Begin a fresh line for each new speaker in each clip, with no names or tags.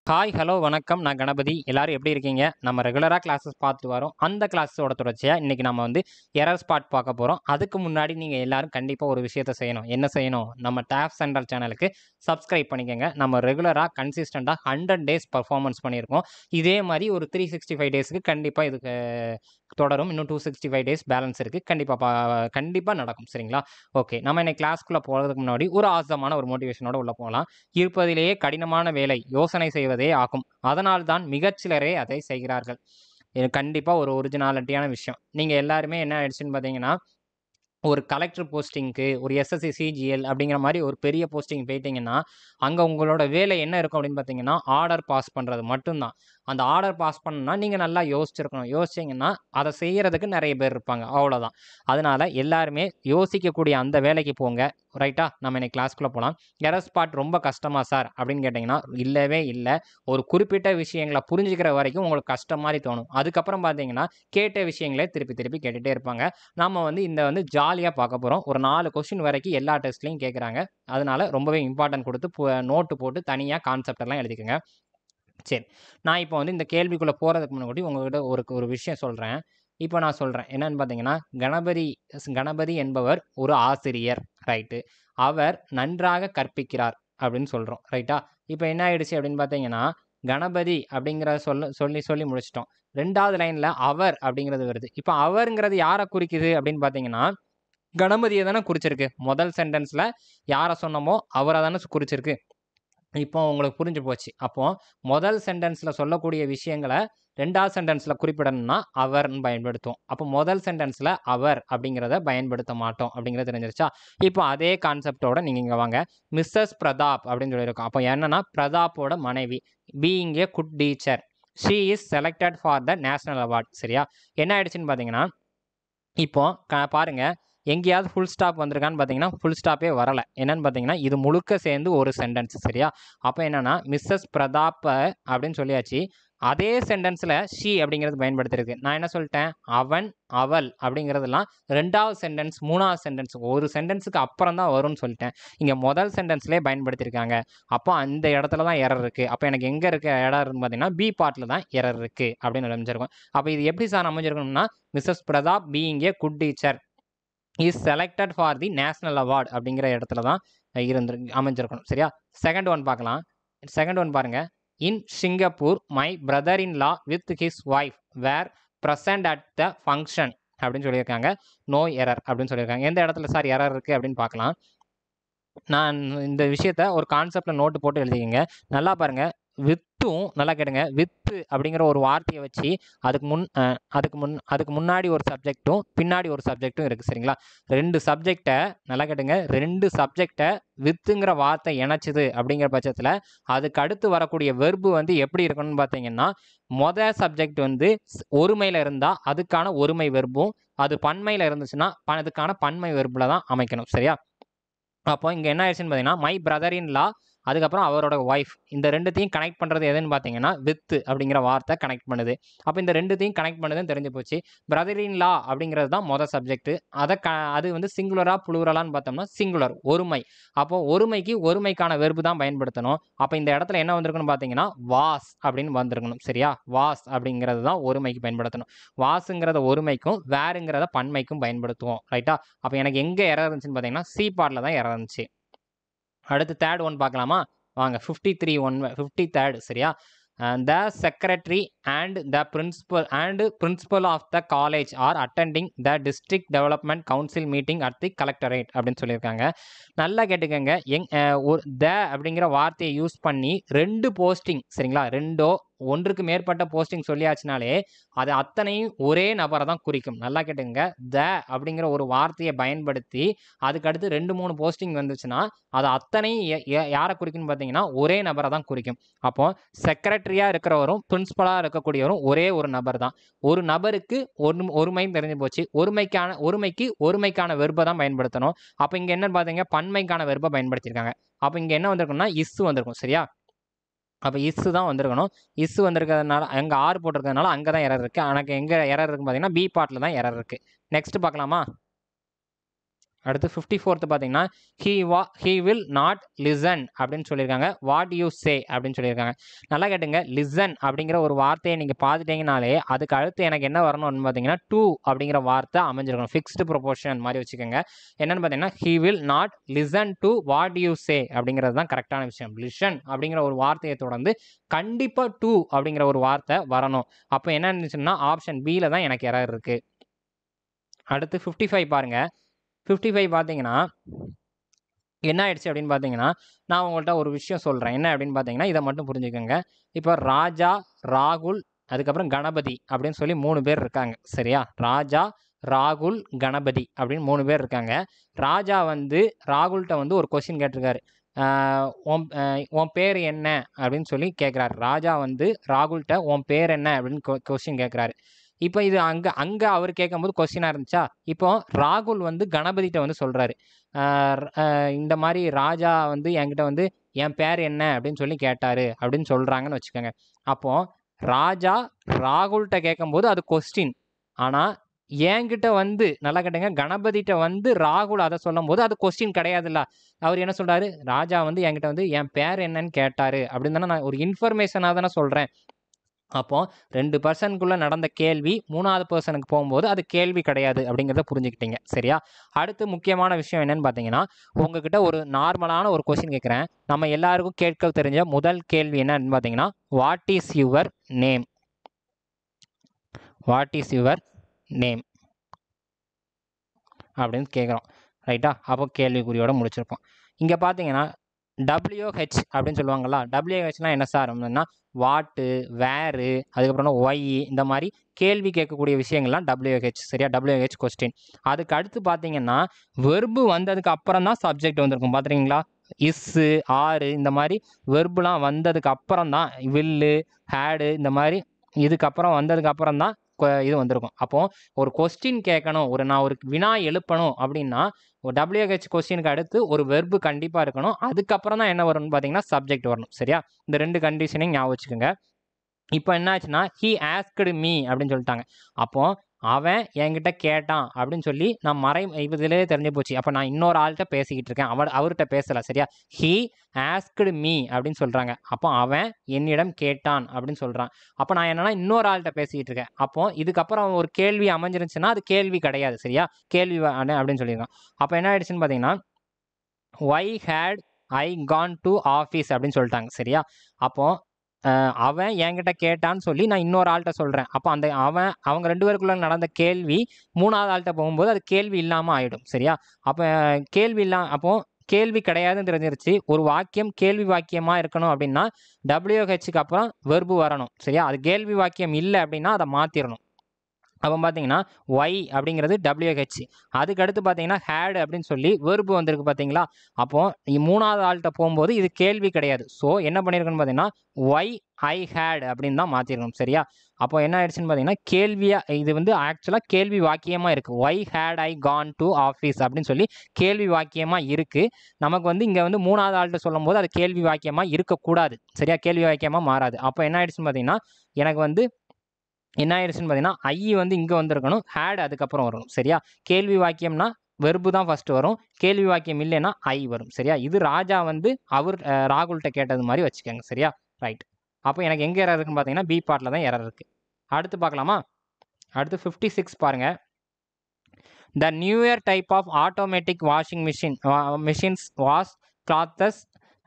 hi hello வணக்கம் நான் கணபதி எல்லாரும் எப்படி இருக்கீங்க நம்ம ரெகுலராக கிளாஸஸ் பார்த்துட்டு வரோம் அந்த கிளாஸோட தொடர்ச்சியாக இன்றைக்கி நம்ம வந்து எரர் ஸ்பாட் பார்க்க போகிறோம் அதுக்கு முன்னாடி நீங்கள் எல்லாரும் கண்டிப்பாக ஒரு விஷயத்த செய்யணும் என்ன செய்யணும் நம்ம டேப் சென்ட்ரல் சேனலுக்கு சப்ஸ்கிரைப் பண்ணிக்கோங்க நம்ம ரெகுலராக கன்சிஸ்டண்ட்டாக ஹண்ட்ரட் டேஸ் பர்ஃபார்மன்ஸ் பண்ணியிருக்கோம் இதே மாதிரி ஒரு த்ரீ சிக்ஸ்டி ஃபைவ் டேஸ்க்கு கண்டிப்பாக இதுக்கு தொடரும் இன்னும் two sixty five days balance இருக்குது கண்டிப்பாக பா கண்டிப்பாக நடக்கும் சரிங்களா ஓகே நம்ம இன்னைக்கு கிளாஸ்க்குள்ளே போகிறதுக்கு முன்னாடி ஒரு ஆசமான ஒரு மோட்டிவேஷனோட உள்ளே போகலாம் இருப்பதிலேயே கடினமான வேலை யோசனை செய்வதே ஆகும் அதனால்தான் மிகச்சிலரே அதை செய்கிறார்கள் இது கண்டிப்பாக ஒரு ஒரிஜினாலிட்டியான விஷயம் நீங்கள் எல்லாருமே என்ன ஆயிடுச்சுன்னு பார்த்தீங்கன்னா ஒரு கலெக்டர் போஸ்டிங்க்கு ஒரு எஸ்எஸ்சி சிஜிஎல் அப்படிங்கிற மாதிரி ஒரு பெரிய போஸ்டிங் போயிட்டீங்கன்னா அங்கே உங்களோட வேலை என்ன இருக்கும் அப்படின்னு பார்த்தீங்கன்னா ஆர்டர் பாஸ் பண்ணுறது மட்டும்தான் அந்த ஆர்டர் பாஸ் பண்ணணும்னா நீங்கள் நல்லா யோசிச்சிருக்கணும் யோசிச்சிங்கன்னா அதை செய்கிறதுக்கு நிறைய பேர் இருப்பாங்க அவ்வளோதான் அதனால் எல்லாருமே யோசிக்கக்கூடிய அந்த வேலைக்கு போங்க ரைட்டா நம்ம இன்னைக்கு கிளாஸ்க்குள்ளே போகலாம் எரர் ஸ்பாட் ரொம்ப கஷ்டமா சார் அப்படின்னு கேட்டிங்கன்னா இல்லவே இல்லை ஒரு குறிப்பிட்ட விஷயங்களை புரிஞ்சுக்கிற வரைக்கும் உங்களுக்கு கஷ்டம் மாதிரி தோணும் அதுக்கப்புறம் பார்த்தீங்கன்னா கேட்ட விஷயங்களே திருப்பி திருப்பி கேட்டுகிட்டே இருப்பாங்க நம்ம வந்து இந்த வந்து ஜாலியாக பார்க்க போகிறோம் ஒரு நாலு கொஸ்டின் வரைக்கும் எல்லா டெஸ்ட்லையும் கேட்குறாங்க அதனால ரொம்பவே இம்பார்ட்டன்ட் கொடுத்து நோட்டு போட்டு தனியாக கான்செப்ட் எல்லாம் எழுதிக்கோங்க சரி நான் இப்போ வந்து இந்த கேள்விக்குள்ளே போகிறதுக்கு முன்னாடி உங்ககிட்ட ஒரு ஒரு விஷயம் சொல்கிறேன் இப்போ நான் சொல்கிறேன் என்னன்னு பார்த்தீங்கன்னா கணபதி கணபதி என்பவர் ஒரு ஆசிரியர் ரைட்டு அவர் நன்றாக கற்பிக்கிறார் அப்படின்னு சொல்கிறோம் ரைட்டா இப்போ என்ன ஆயிடுச்சு அப்படின்னு பார்த்தீங்கன்னா கணபதி அப்படிங்கிற சொல்ல சொல்லி சொல்லி முடிச்சிட்டோம் ரெண்டாவது லைனில் அவர் அப்படிங்கிறது வருது இப்போ அவருங்கிறது யாரை குறிக்குது அப்படின்னு பார்த்தீங்கன்னா கணபதியை தானே குறிச்சிருக்கு முதல் சென்டென்ஸில் யாரை சொன்னமோ அவரை தானே குறிச்சிருக்கு இப்போ உங்களுக்கு புரிஞ்சு போச்சு அப்போ முதல் சென்டென்ஸில் சொல்லக்கூடிய விஷயங்களை ரெண்டாவது சென்டென்ஸில் குறிப்பிடணும்னா அவர்னு பயன்படுத்துவோம் அப்போ முதல் சென்டென்ஸில் அவர் அப்படிங்கிறத பயன்படுத்த மாட்டோம் அப்படிங்கிறது தெரிஞ்சிருச்சா இப்போ அதே கான்செப்டோட நீங்கள் இங்கே வாங்க மிஸ்ஸஸ் பிரதாப் அப்படின்னு சொல்லியிருக்கோம் அப்போ என்னன்னா பிரதாப்போட மனைவி being a good teacher she is selected for the national award சரியா என்ன ஆயிடுச்சுன்னு பார்த்தீங்கன்னா இப்போ க பாருங்க எங்கேயாவது ஃபுல் ஸ்டாப் வந்திருக்கான்னு பார்த்தீங்கன்னா ஃபுல் ஸ்டாப்பே வரலை என்னன்னு பார்த்தீங்கன்னா இது முழுக்க சேர்ந்து ஒரு சென்டென்ஸ் சரியா அப்போ என்னன்னா மிஸ்ஸஸ் பிரதாப் அப்படின்னு சொல்லியாச்சு அதே சென்டென்ஸில் ஷீ அப்படிங்கிறது பயன்படுத்திருக்கு நான் என்ன சொல்லிட்டேன் அவன் அவள் அப்படிங்கிறதெல்லாம் ரெண்டாவது சென்டென்ஸ் மூணாவது சென்டென்ஸ் ஒரு சென்டென்ஸுக்கு அப்புறம் தான் வரும்னு சொல்லிட்டேன் இங்கே முதல் சென்டென்ஸ்லேயே பயன்படுத்தியிருக்காங்க அப்போ அந்த இடத்துல தான் எரர் இருக்குது அப்போ எனக்கு எங்கே இருக்க இடம் இருக்குன்னு பார்த்தீங்கன்னா பி பார்ட்டில் தான் எரர் இருக்குது அப்படின்னு அமைஞ்சிருக்கும் அப்போ இது எப்படி சார் அமைஞ்சிருக்கணும்னா Mrs Pratap being a good teacher is selected for the national award அப்படிங்கிற இடத்துல தான் இருந்து அமைஞ்சிருக்கணும் சரியா செகண்ட் ஒன் பார்க்கலாம் செகண்ட் ஒன் பாருங்க in Singapore my brother in law with his wife were present at the function அப்படின்னு சொல்லியிருக்காங்க நோ எரர் அப்படின்னு சொல்லியிருக்காங்க எந்த இடத்துல சார் எரர் இருக்குது அப்படின்னு பார்க்கலாம் நான் இந்த விஷயத்த ஒரு கான்செப்டில் நோட்டு போட்டு எழுதிக்கங்க நல்லா பாருங்கள் வித்தும் நல்லா கேட்டுங்க வித்து அப்படிங்கிற ஒரு வார்த்தையை வச்சு அதுக்கு முன் அஹ், அதுக்கு முன் அதுக்கு முன்னாடி ஒரு சப்ஜெக்ட்டும் பின்னாடி ஒரு சப்ஜெக்ட்டும் இருக்குது சரிங்களா ரெண்டு சப்ஜெக்டை நல்லா கேட்டுங்க ரெண்டு சப்ஜெக்டை வித்துங்கிற வார்த்தை இணைச்சுது அப்படிங்கிற பட்சத்தில் அதுக்கு அடுத்து வரக்கூடிய வெர்பு வந்து எப்படி இருக்கணும்னு பார்த்தீங்கன்னா மொத சப்ஜெக்ட் வந்து ஸ்- ஒருமையில் இருந்தால் அதுக்கான ஒருமை வெர்பும் அது பன்மையில் இருந்துச்சுன்னா ப- அதுக்கான பன்மை வெர்பில் தான் அமைக்கணும் சரியா அப்போ இங்கே என்ன ஆயிடுச்சுன்னு பார்த்தீங்கன்னா மை பிரதர் இன் லா அதுக்கப்புறம் அவரோட ஒய்ஃப் இந்த ரெண்டுத்தையும் கனெக்ட் பண்ணுறது எதுன்னு பார்த்தீங்கன்னா வித்து அப்படிங்கிற வார்த்தை கனெக்ட் பண்ணுது அப்போ இந்த ரெண்டுத்தையும் கனெக்ட் பண்ணுதுன்னு தெரிஞ்சு போச்சு பிரதர் இன் லா அப்படிங்கிறது தான் மொதல் சப்ஜெக்ட் அதை க அது வந்து சிங்குலரா புளூரலான்னு பார்த்தோம்னா சிங்குலர் ஒருமை அப்போ ஒருமைக்கு ஒருமைக்கான வெறுப்பு தான் பயன்படுத்தணும் அப்போ இந்த இடத்துல என்ன வந்திருக்குன்னு பார்த்தீங்கன்னா வாஸ் அப்படின்னு வந்திருக்கணும் சரியா வாஸ் அப்படிங்கிறது தான் ஒருமைக்கு பயன்படுத்தணும் வாஸுங்கிறத ஒருமைக்கும் வேறுங்கிறத பன்மைக்கும் பயன்படுத்துவோம் ரைட்டா அப்போ எனக்கு எங்கே எரர் இருந்துச்சுன்னு பார்த்தீங்கன்னா சி பார்ட்டில் தான் எரர் இருந்துச்சு அடுத்து தேர்ட் ஒன் பார்க்கலாமா வாங்க fifty three one fifty third சரியா the secretary and the principal and principal of the college are attending the district development council meeting at the collectorate அப்படின்னு சொல்லியிருக்காங்க நல்லா கேட்டுக்கோங்க எங் அஹ், ஒரு த அப்படிங்கிற வார்த்தையை யூஸ் பண்ணி ரெண்டு போஸ்டிங் சரிங்களா ரெண்டோ ஒன்றுக்கு மேற்பட்ட போஸ்டிங் சொல்லியாச்சுனாலே அது அத்தனையும் ஒரே நபரை தான் குறிக்கும் நல்லா கேட்டுங்க த அப்படிங்கிற ஒரு வார்த்தையை பயன்படுத்தி அதுக்கடுத்து ரெண்டு மூணு போஸ்டிங் வந்துச்சுன்னா அது அத்தனையும் எ- எ- யாரை குறிக்கும்னு பார்த்தீங்கன்னா ஒரே நபரை தான் குறிக்கும் அப்போ செக்ரட்டரியாக இருக்கிறவரும் பிரின்சிபலாக இருக்கக்கூடியவரும் ஒரே ஒரு நபர் தான் ஒரு நபருக்கு ஒரு ஒருமையும் தெரிஞ்சு போச்சு ஒருமைக்கான ஒருமைக்கு ஒருமைக்கான வெறுப்பை தான் பயன்படுத்தணும் அப்போ இங்கே என்னன்னு பார்த்தீங்க பன்மைக்கான வெறுப்பை பயன்படுத்தியிருக்காங்க அப்போ இங்கே என்ன வந்திருக்கும்னா இஸ்ஸு வந்திருக்கும் சரியா அப்போ இஸ்ஸு தான் வந்திருக்கணும் இஸ்ஸு வந்திருக்கிறதுனால அங்கே ஆறு போட்டிருக்கிறதுனால அங்கே தான் எரர் இருக்குது எனக்கு எங்கே எரர் இருக்குன்னு பார்த்தீங்கன்னா பி பார்ட்டில் தான் எரர் இருக்குது நெக்ஸ்ட் பார்க்கலாமா அடுத்து ஃபிஃப்டி ஃபோர்த்து பார்த்தீங்கன்னா he was he will not listen அப்படின்னு சொல்லியிருக்காங்க வாட் யூ சே அப்படின்னு சொல்லியிருக்காங்க நல்லா கேட்டுங்க லிசன் அப்படிங்கிற ஒரு வார்த்தையை நீங்கள் பார்த்துட்டீங்கனாலே அதுக்கு அடுத்து எனக்கு என்ன வரணும்னு பார்த்தீங்கன்னா டூ அப்படிங்கிற வார்த்தை அமைஞ்சிருக்கணும் ஃபிக்ஸ்டு ப்ரொபோர்ஷன் மாதிரி வச்சுக்கோங்க என்னென்னு பார்த்தீங்கன்னா he will not listen to what you say அப்படிங்கிறது தான் கரெக்டான விஷயம் லிசன் அப்படிங்கிற ஒரு வார்த்தையை தொடர்ந்து கண்டிப்பாக டூ அப்படிங்கிற ஒரு வார்த்தை வரணும் அப்போ என்ன இருந்துச்சுன்னா ஆப்ஷன் பியில் தான் எனக்கு எரர் இருக்குது அடுத்து ஃபிஃப்டி ஃபைவ் பாருங்கள் ஃபிஃப்டி ஃபைவ் பார்த்தீங்கன்னா என்ன ஆயிடுச்சு அப்படின்னு பார்த்தீங்கன்னா நான் உங்கள்கிட்ட ஒரு விஷயம் சொல்கிறேன் என்ன அப்படின்னு பார்த்தீங்கன்னா இதை மட்டும் புரிஞ்சுக்கோங்க இப்போ ராஜா ராகுல் அதுக்கப்புறம் கணபதி அப்படின்னு சொல்லி மூணு பேர் இருக்காங்க சரியா ராஜா ராகுல் கணபதி அப்படின்னு மூணு பேர் இருக்காங்க ராஜா வந்து ராகுல்கிட்ட வந்து ஒரு கொஷின் கேட்டிருக்காரு ஆஹ் உன் ஆஹ் உன் பேர் என்ன அப்படின்னு சொல்லி கேட்குறாரு ராஜா வந்து ராகுல்கிட்ட உன் பேர் என்ன அப்படின்னு கொஷின் கேட்குறாரு இப்போ இது அங்கே அங்கே அவர் கேட்கும்போது கொஸ்டினாக இருந்துச்சா இப்போ ராகுல் வந்து கணபதிட்ட வந்து சொல்கிறாரு இந்த மாதிரி ராஜா வந்து என்கிட்ட வந்து என் பேர் என்ன அப்படின்னு சொல்லி கேட்டார் அப்படின்னு சொல்கிறாங்கன்னு வச்சுக்கோங்க அப்போது ராஜா ராகுல்கிட்ட கேட்கும்போது அது கொஸ்டின் ஆனால் என்கிட்ட வந்து நல்லா கேட்டுங்க கணபதிட்ட வந்து ராகுல் அதை சொல்லும் போது அது கொஸ்டின் கிடையாதுல்ல அவர் என்ன சொல்கிறாரு ராஜா வந்து என்கிட்ட வந்து என் பேர் என்னன்னு கேட்டார் அப்படின்னு தானே நான் ஒரு இன்ஃபர்மேஷனாக தானே சொல்கிறேன் அப்போ ரெண்டு பர்சனுக்குள்ளே நடந்த கேள்வி மூணாவது பர்சனுக்கு போகும்போது அது கேள்வி கிடையாது அப்படிங்கிறத புரிஞ்சுக்கிட்டீங்க சரியா அடுத்து முக்கியமான விஷயம் என்னன்னு பார்த்தீங்கன்னா உங்ககிட்ட ஒரு நார்மலான ஒரு கொஸ்டின் கேட்குறேன் நம்ம எல்லாருக்கும் கேட்க தெரிஞ்ச முதல் கேள்வி என்னன்னு பார்த்தீங்கன்னா what is your name what is your name அப்படின்னு கேட்குறோம் ரைட்டா அப்போ கேள்விக்குறியோட முடிச்சிருப்போம் இங்கே பார்த்தீங்கன்னா டபிள்யூஹெச் அப்படின்னு சொல்லுவாங்களா டபிள்யூஹெச்னால் என்ன சார் அப்படின்னா வாட்டு வேரு அதுக்கப்புறம் ஒய் இந்த மாதிரி கேள்வி கேட்கக்கூடிய விஷயங்கள்லாம் டபிள்யூஹெச் சரியா டபிள்யூஹெச் கொஸ்டின் அதுக்கு அடுத்து பார்த்தீங்கன்னா வெர்பு வந்ததுக்கு அப்புறம் தான் சப்ஜெக்ட் வந்திருக்கும் பார்த்துருக்கீங்களா இஸ்ஸு ஆறு இந்த மாதிரி வெர்புலாம் வந்ததுக்கு அப்புறம் தான் வில்லு ஹேடு இந்த மாதிரி இதுக்கப்புறம் வந்ததுக்கு அப்புறம் தான் இது வந்திருக்கும் அப்போது ஒரு கொஸ்டின் கேட்கணும் ஒரு நான் ஒரு வினா எழுப்பணும் அப்படின்னா ஒரு டபிள்யூஹெச் கொஸ்டினுக்கு அடுத்து ஒரு வெர்பு கண்டிப்பாக இருக்கணும் அதுக்கப்புறம் தான் என்ன வரும்னு பார்த்தீங்கன்னா சப்ஜெக்ட் வரணும் சரியா இந்த ரெண்டு கண்டிஷனையும் ஞாபகம் வச்சுக்கோங்க இப்போ என்னாச்சுன்னா ஹீ ஆஸ்கடு மீ அப்படின்னு சொல்லிட்டாங்க அப்போ அவன் என்கிட்ட கேட்டான் அப்படின்னு சொல்லி நான் மறை இதிலே தெரிஞ்சு போச்சு அப்போ நான் இன்னொரு ஆள்கிட்ட பேசிக்கிட்டு இருக்கேன் அவன் அவர்கிட்ட பேசலை சரியா ஹீ ஆஸ்கடு மீ அப்படின்னு சொல்கிறாங்க அப்போ அவன் என்னிடம் கேட்டான் அப்படின்னு சொல்கிறான் அப்போ நான் என்னன்னா இன்னொரு ஆள்கிட்ட பேசிக்கிட்டு இருக்கேன் அப்போ இதுக்கப்புறம் ஒரு கேள்வி அமைஞ்சிருந்துச்சுன்னா அது கேள்வி கிடையாது சரியா கேள்வி அப்படின்னு சொல்லியிருக்கான் அப்போ என்ன ஆயிடுச்சுன்னு பார்த்தீங்கன்னா why had I gone to office அப்படின்னு சொல்லிட்டாங்க சரியா அப்போது அவன் என்கிட்ட கேட்டான்னு சொல்லி நான் இன்னொரு ஆள்கிட்ட சொல்கிறேன் அப்போ அந்த அவன் அவங்க ரெண்டு பேருக்குள்ள நடந்த கேள்வி மூணாவது ஆள்கிட்ட போகும்போது அது கேள்வி இல்லாமல் ஆகிடும் சரியா அப்போ கேள்வி இல்லாம அப்போது கேள்வி கிடையாதுன்னு தெரிஞ்சிருச்சு ஒரு வாக்கியம் கேள்வி வாக்கியமாக இருக்கணும் அப்படின்னா டபிள்யூஹெச்சுக்கு அப்புறம் வெர்பு வரணும் சரியா அது கேள்வி வாக்கியம் இல்லை அப்படின்னா அதை மாற்றிடணும் அப்போ பார்த்தீங்கன்னா ஒய் அப்படிங்கிறது டபிள்யூஹெச் அதுக்கு அடுத்து பார்த்தீங்கன்னா ஹேடு அப்படின்னு சொல்லி வெறுப்பு வந்திருக்கு பார்த்தீங்களா அப்போது மூணாவது ஆள்கிட்ட போகும்போது இது கேள்வி கிடையாது ஸோ என்ன பண்ணியிருக்குன்னு பார்த்தீங்கன்னா ஒய் ஐ ஹேட் அப்படின்னு தான் மாற்றிருக்கணும் சரியா அப்போ என்ன ஆயிடுச்சுன்னு பார்த்தீங்கன்னா கேள்வியாக இது வந்து ஆக்சுவலாக கேள்வி வாக்கியமாக இருக்குது why had I gone to office அப்படின்னு சொல்லி கேள்வி வாக்கியமாக இருக்குது நமக்கு வந்து இங்கே வந்து மூணாவது ஆள்கிட்ட சொல்லும் போது அது கேள்வி வாக்கியமாக இருக்கக்கூடாது சரியா கேள்வி வாக்கியமாக மாறாது அப்போ என்ன ஆயிடுச்சுன்னு பார்த்தீங்கன்னா எனக்கு வந்து என்ன ஆயிடுச்சுன்னு பார்த்தீங்கன்னா ஐ வந்து இங்கே வந்திருக்கணும் ஹேட் அதுக்கப்புறம் வரணும் சரியா கேள்வி வாக்கியம்னா வெறுப்பு தான் ஃபஸ்ட்டு வரும் கேள்வி வாக்கியம் இல்லைன்னா ஐ வரும் சரியா இது ராஜா வந்து அவர் ராகுல்கிட்ட கேட்டது மாதிரி வச்சுக்கோங்க சரியா ரைட் அப்போ எனக்கு எங்கே எரர் இருக்குன்னு பார்த்தீங்கன்னா பி பார்ட்டில் தான் எரர் இருக்குது அடுத்து பார்க்கலாமா அடுத்து ஃபிஃப்டி சிக்ஸ் பாருங்கள் the new year type of automatic washing machine machines wash clothes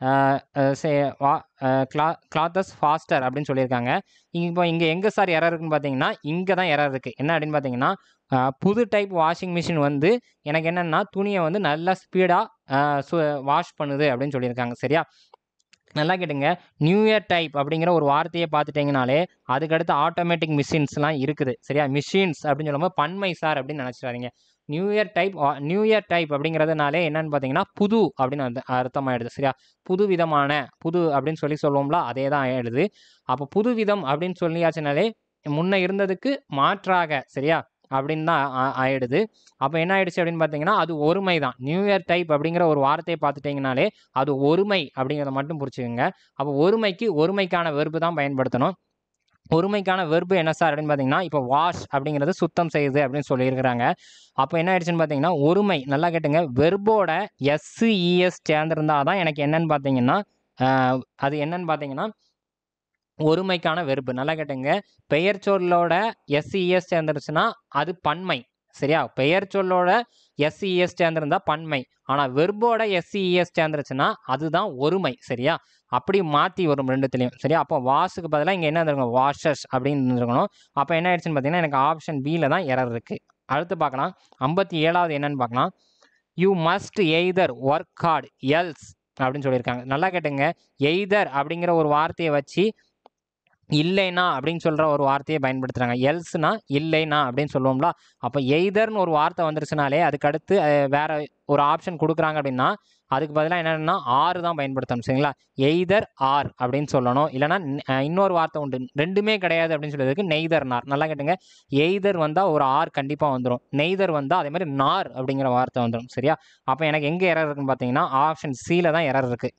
கிளா கிளாத்தஸ் ஃபாஸ்டர் அப்படின்னு சொல்லியிருக்காங்க இங்கே இப்போ இங்கே எங்கே சார் எரர் இருக்குன்னு பார்த்தீங்கன்னா இங்கே தான் எரர் இருக்குது என்ன அப்படின்னு பார்த்தீங்கன்னா புது டைப் வாஷிங் மிஷின் வந்து எனக்கு என்னென்னா துணியை வந்து நல்லா ஸ்பீடாக வாஷ் பண்ணுது அப்படின்னு சொல்லியிருக்காங்க சரியா நல்லா கேட்டுங்க நியூ இயர் டைப் அப்படிங்கிற ஒரு வார்த்தையை பார்த்துட்டிங்கனாலே அதுக்கடுத்து ஆட்டோமேட்டிக் மிஷின்ஸ்லாம் இருக்குது சரியா மிஷின்ஸ் அப்படின்னு சொல்லும்போது பன்மை சார் அப்படின்னு நினச்சிடாதீங்க new year type new year type அப்படிங்கிறதுனாலே என்னன்னு பார்த்தீங்கன்னா புது அப்படின்னு அர்த்தமாயிடுது சரியா புது விதமான புது அப்படின்னு சொல்லி சொல்லுவோம்ல அதே தான் ஆயிடுது அப்போ புது விதம் அப்படின்னு சொல்லியாச்சுனாலே முன்ன இருந்ததுக்கு மாற்றாக சரியா அப்படின்னு தான் ஆயிடுது அப்போ என்ன ஆயிடுச்சு அப்படின்னு பார்த்தீங்கன்னா அது ஒருமை தான் நியூ இயர் டைப் அப்படிங்கிற ஒரு வார்த்தையை பார்த்துட்டிங்கனாலே அது ஒருமை அப்படிங்கிறத மட்டும் புரிச்சுக்கோங்க அப்போ ஒருமைக்கு ஒருமைக்கான வெறுப்பு தான் பயன்படுத்தணும் ஒருமைக்கான வெர்பு என்ன சார் அப்படின்னு பார்த்தீங்கன்னா இப்போ வாஷ் அப்படிங்கிறது சுத்தம் செய்யுது அப்படின்னு சொல்லியிருக்கிறாங்க அப்போ என்ன ஆயிடுச்சுன்னு பார்த்தீங்கன்னா ஒருமை நல்லா கேட்டுங்க வெர்போட எஸ்இஎஸ் சேர்ந்திருந்தா தான் எனக்கு என்னன்னு பார்த்தீங்கன்னா ஆஹ், அது என்னன்னு பார்த்தீங்கன்னா ஒருமைக்கான வெறுப்பு நல்லா கேட்டுங்க பெயர் சொல்லோட எஸ்இஎஸ் சேர்ந்துருச்சுன்னா அது பன்மை சரியா பெயர் சொல்லோட எஸ்இஎஸ் சேர்ந்திருந்தா பன்மை ஆனால் வெர்போட எஸ்இஎஸ் சேர்ந்துருச்சுன்னா அதுதான் ஒருமை சரியா அப்படி மாற்றி வரும் ரெண்டுத்துலேயும் சரியா அப்போ வாஷுக்கு பதிலாக இங்கே என்ன இருந்திருக்கும் வாஷஸ் அப்படின்னு இருக்கணும் அப்போ என்ன ஆயிடுச்சுன்னு பார்த்தீங்கன்னா எனக்கு ஆப்ஷன் பியில் தான் எரர் இருக்குது அடுத்து பார்க்கலாம் ஐம்பத்தி ஏழாவது என்னன்னு பார்க்கலாம் you must either work hard else அப்படின்னு சொல்லியிருக்காங்க நல்லா கேட்டுங்க எய்தர் அப்படிங்கிற ஒரு வார்த்தையை வச்சு இல்லைனா அப்படின்னு சொல்கிற ஒரு வார்த்தையை பயன்படுத்துகிறாங்க எல்ஸ்னா இல்லைனா அப்படின்னு சொல்லுவோம்ல அப்போ எய்தர்னு ஒரு வார்த்தை வந்துருச்சுனாலே அதுக்கு அடுத்து அஹ், வேற ஒரு ஆப்ஷன் கொடுக்குறாங்க அப்படின்னா அதுக்கு பதிலாக என்னென்னா ஆறு தான் பயன்படுத்தணும் சரிங்களா எய்தர் ஆர் அப்படின்னு சொல்லணும் இல்லைனா ந- இன்னொரு வார்த்தை உண்டு ரெண்டுமே கிடையாது அப்படின்னு சொல்றதுக்கு நெய்தர் நார் நல்லா கேட்டுங்க எய்தர் வந்தால் ஒரு ஆர் கண்டிப்பாக வந்துடும் நெய்தர் வந்தால் அதே மாதிரி நார் அப்படிங்கிற வார்த்தை வந்துடும் சரியா அப்போ எனக்கு எங்கே எரர் இருக்குன்னு பார்த்தீங்கன்னா ஆப்ஷன் சியில் தான் எரர் இருக்குது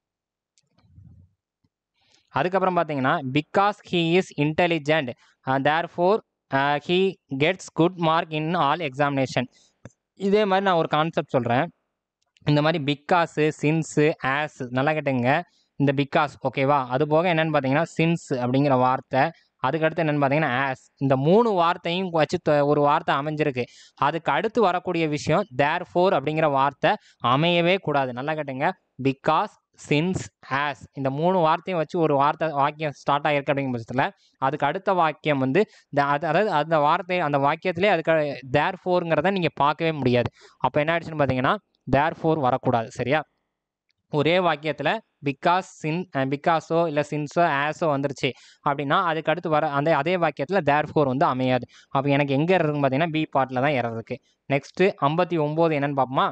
அதுக்கப்புறம் பார்த்தீங்கன்னா because he is intelligent therefore he gets good mark in all examination இதே மாதிரி நான் ஒரு கான்செப்ட் சொல்கிறேன் இந்த மாதிரி பிக்காஸு சின்ஸு ஆஸ் நல்லா கேட்டுங்க இந்த பிக்காஸ் ஓகேவா அது போக என்னென்னு பார்த்தீங்கன்னா சின்ஸ் அப்படிங்கிற வார்த்தை அதுக்கடுத்து என்னென்னு பார்த்தீங்கன்னா ஆஸ் இந்த மூணு வார்த்தையும் வச்சு தொ- ஒரு வார்த்தை அமைஞ்சிருக்கு அதுக்கு அடுத்து வரக்கூடிய விஷயம் தேர் ஃபோர் அப்படிங்கிற வார்த்தை அமையவே கூடாது நல்லா கேட்டுங்க பிகாஸ் சின்ஸ் ஆஸ் இந்த மூணு வார்த்தையும் வச்சு ஒரு வார்த்தை வாக்கியம் ஸ்டார்ட் ஆகிருக்கு அப்படிங்கிற பட்சத்தில் அதுக்கு அடுத்த வாக்கியம் வந்து the- அது அதாவது அந்த வார்த்தை அந்த வாக்கியத்திலே அதுக்கு தேர் ஃபோருங்கிறத நீங்கள் பார்க்கவே முடியாது அப்போ என்ன ஆயிடுச்சுன்னு பார்த்தீங்கன்னா தேர் ஃபோர் வரக்கூடாது சரியா ஒரே வாக்கியத்தில் பிகாஸ் சின் பிகாஸோ இல்லை சின்ஸோ ஆஸோ வந்துருச்சு அப்படின்னா அதுக்கு அடுத்து வர அந்த அதே வாக்கியத்தில் தேர் ஃபோர் வந்து அமையாது அப்போ எனக்கு எங்கே இருக்குன்னு பார்த்தீங்கன்னா பி பார்ட்டில் தான் எரர் இருக்குது நெக்ஸ்ட்டு ஐம்பத்தி ஒம்பது என்னன்னு பார்ப்போமா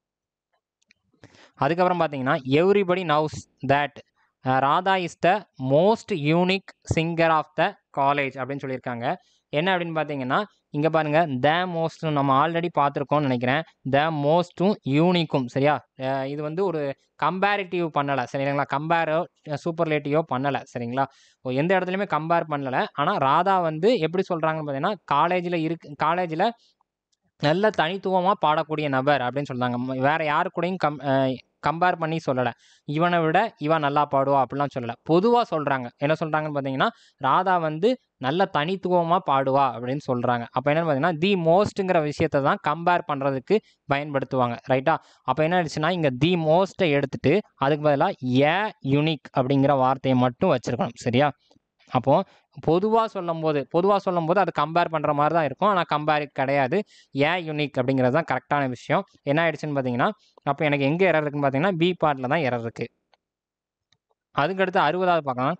அதுக்கப்புறம் பார்த்தீங்கன்னா everybody knows that Radha is the most unique singer of the college அப்படின்னு சொல்லியிருக்காங்க என்ன அப்படின்னு பார்த்தீங்கன்னா இங்கே பாருங்கள் த மோஸ்ட்டும் நம்ம ஆல்ரெடி பார்த்துருக்கோம்னு நினைக்கிறேன் த மோஸ்ட்டும் யூனிக்கும் சரியா அஹ் இது வந்து ஒரு கம்பேரிட்டிவ் பண்ணலை சரிங்களா கம்பேரோ சூப்பர்லேட்டிவோ பண்ணலை சரிங்களா ஓ, எந்த இடத்துலையுமே கம்பேர் பண்ணலை ஆனால் ராதா வந்து எப்படி சொல்கிறாங்கன்னு பார்த்தீங்கன்னா காலேஜில் இருக்கு காலேஜில் நல்ல தனித்துவமாக பாடக்கூடிய நபர் அப்படின்னு சொல்றாங்க ம- வேற யாரு கூடயும் கம் கம்பேர் பண்ணி சொல்லலை இவனை விட இவன் நல்லா பாடுவா அப்படிலாம் சொல்லலை பொதுவாக சொல்கிறாங்க என்ன சொல்கிறாங்கன்னு பார்த்தீங்கன்னா ராதா வந்து நல்ல தனித்துவமாக பாடுவா அப்படின்னு சொல்கிறாங்க அப்போ என்னன்னு பார்த்தீங்கன்னா தி மோஸ்ட்டுங்கிற விஷயத்தை தான் கம்பேர் பண்ணுறதுக்கு பயன்படுத்துவாங்க ரைட்டா அப்போ என்ன ஆயிடுச்சுன்னா இங்கே தி மோஸ்ட்டை எடுத்துட்டு அதுக்கு பதிலாக ஏ யுனிக் அப்படிங்கிற வார்த்தையை மட்டும் வச்சுருக்கணும் சரியா அப்போது பொதுவாக சொல்லும்போது பொதுவாக சொல்லும்போது அது கம்பேர் பண்ணுற மாதிரி தான் இருக்கும் ஆனால் கம்பேர் கிடையாது ஏன் யூனிக் அப்படிங்கிறது தான் கரெக்டான விஷயம் என்ன ஆயிடுச்சுன்னு பார்த்தீங்கன்னா அப்போ எனக்கு எங்கே எரர் இருக்குன்னு பார்த்தீங்கன்னா பி பார்ட்டில் தான் எரர் இருக்குது அதுக்கடுத்து அறுபதாவது பார்க்கலாம்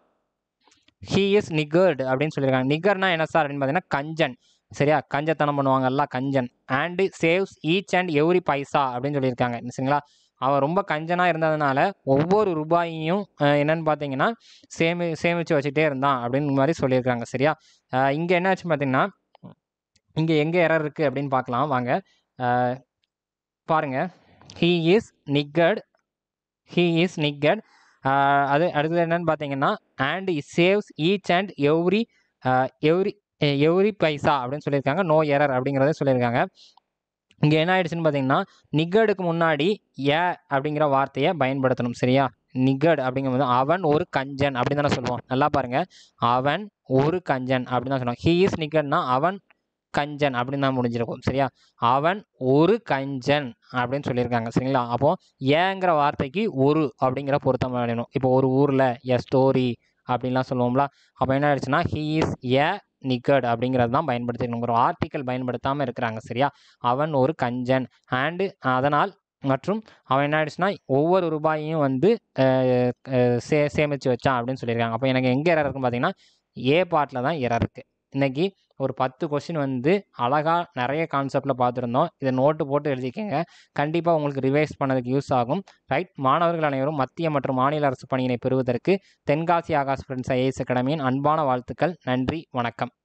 ஹீ இஸ் நிகர்டு அப்படின்னு சொல்லியிருக்காங்க நிகர்னா என்ன சார் அப்படின்னு பார்த்தீங்கன்னா கஞ்சன் சரியா கஞ்சத்தனம் பண்ணுவாங்கல்ல கஞ்சன் and saves each and every paisa அப்படின்னு சொல்லியிருக்காங்க சரிங்களா அவன் ரொம்ப கஞ்சனாக இருந்ததுனால ஒவ்வொரு ரூபாயையும் அஹ், என்னன்னு பார்த்தீங்கன்னா சேமி சேமித்து வச்சுட்டே இருந்தான் அப்படின்னு மாதிரி சொல்லியிருக்காங்க சரியா இங்கே என்ன ஆச்சுன்னு பார்த்தீங்கன்னா இங்கே எங்கே எரர் இருக்குது அப்படின்னு பார்க்கலாம் வாங்க அஹ், பாருங்க he is niggard he is niggard அது அடுத்தது என்னன்னு பார்த்தீங்கன்னா and saves each and every every every paisa அப்படின்னு சொல்லியிருக்காங்க நோ எரர் அப்படிங்கிறத சொல்லியிருக்காங்க இங்கே என்ன ஆயிடுச்சுன்னு பார்த்தீங்கன்னா நிகடுக்கு முன்னாடி ஏ அப்படிங்கிற வார்த்தையை பயன்படுத்தணும் சரியா நிகட் அப்படிங்கும்போது அவன் ஒரு கஞ்சன் அப்படின்னு தானே சொல்லுவோம் நல்லா பாருங்க அவன் ஒரு கஞ்சன் அப்படின்னு தான் சொல்லுவோம் ஹீ இஸ் நிகட்னா அவன் கஞ்சன் அப்படின்னு தான் முடிஞ்சிருக்கும் சரியா அவன் ஒரு கஞ்சன் அப்படின்னு சொல்லியிருக்காங்க சரிங்களா அப்போ ஏங்கிற வார்த்தைக்கு ஒரு அப்படிங்கிற பொருத்தம் வேணும் இப்போ ஒரு ஊரில் எ ஸ்டோரி அப்படின்லாம் சொல்லுவோம்ல அப்போ என்ன ஆயிடுச்சுன்னா ஹீ இஸ் ஏ நிகட் அப்படிங்கிறது தான் பயன்படுத்திக்கணும் ஒரு ஆர்டிக்கல் பயன்படுத்தாமல் இருக்கிறாங்க சரியா அவன் ஒரு கஞ்சன் அண்டு அதனால் மற்றும் அவன் என்ன ஆயிடுச்சுன்னா ஒவ்வொரு ரூபாயையும் வந்து அஹ், அஹ், சே சேமித்து வச்சான் அப்படின்னு சொல்லியிருக்காங்க அப்போ எனக்கு எங்கே எரர் இருக்குன்னு பார்த்தீங்கன்னா ஏ பார்ட்டில் தான் எரர் இருக்குது இன்னைக்கு ஒரு பத்து கொஷின் வந்து அழகாக நிறைய கான்செப்டில் பார்த்துருந்தோம் இதை நோட்டு போட்டு எழுதிக்கங்க கண்டிப்பாக உங்களுக்கு ரிவைஸ் பண்ணதுக்கு யூஸ் ஆகும் ரைட் மாணவர்கள் அனைவரும் மத்திய மற்றும் மாநில அரசு பணியினை பெறுவதற்கு தென்காசி ஆகாஷ் ஃப்ரெண்ட்ஸ் ஐஏஎஸ் அகாடமியின் அன்பான வாழ்த்துக்கள் நன்றி வணக்கம்